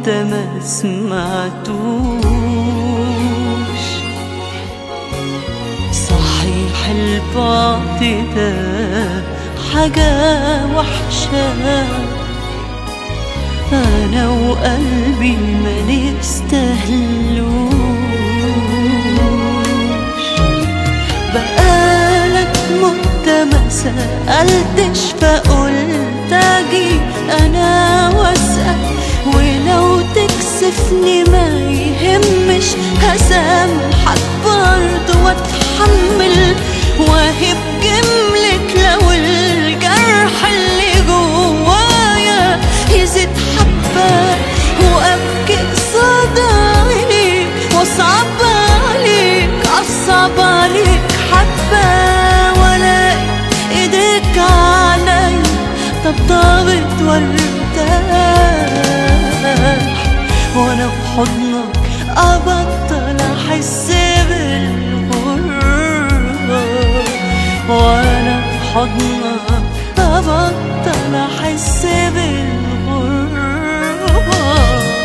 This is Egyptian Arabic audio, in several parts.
مدة ما سمعتوش صحيح البعد ده حاجة وحشة أنا وقلبي ما نستاهلوش بقالك مدة ما سألتش فقلت أجي أنا وأسأل ولو تكسفني ما يهمش هسامحك برضه وأتحمل وأهب جملك لو الجرح اللي جوايا يزيد حبة وأبكي قصاد عينيك وأصعب عليك أصعب عليك حبة وألاقي إيديك عليا طبطبت وارتاح وأنا في حضنك أبطل أحس بالغربة وأنا في حضنك أبطل أحس بالغربة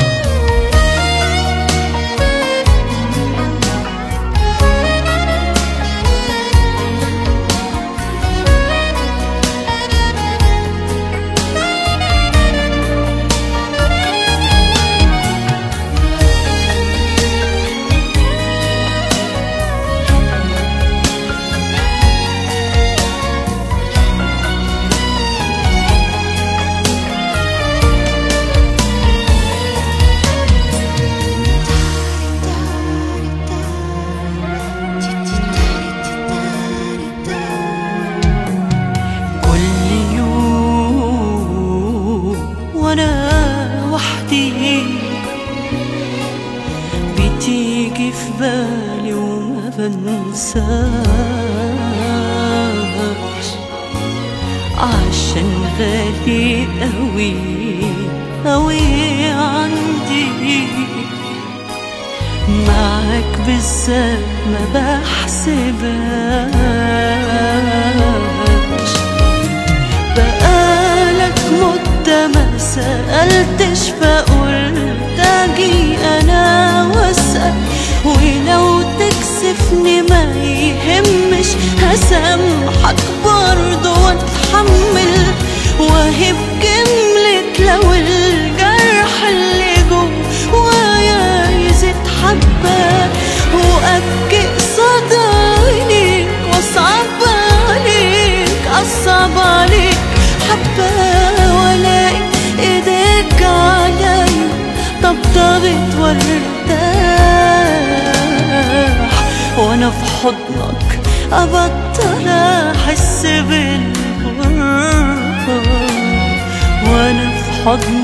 كل يوم وانا وحدي بتيجي في بالي وما بنساش عشان غالي قوي قوي عندي معاك بالذات ما بحسبهاش بقالك مدة ما سألتش فقلت أجي أنا وأسأل ولو تكسفني ما يهمش هسامحك برضه وأتحمل وأهب جملك لو الجرح اللي جوايا يزيد حبة وأبكي قصاد عينيك وأصعب عليك أصعب عليك حبة وألاقي إيديك عليا طبطبت وارتاح وأنا في حضنك أبطل أحس بالغربة وأنا في حضنك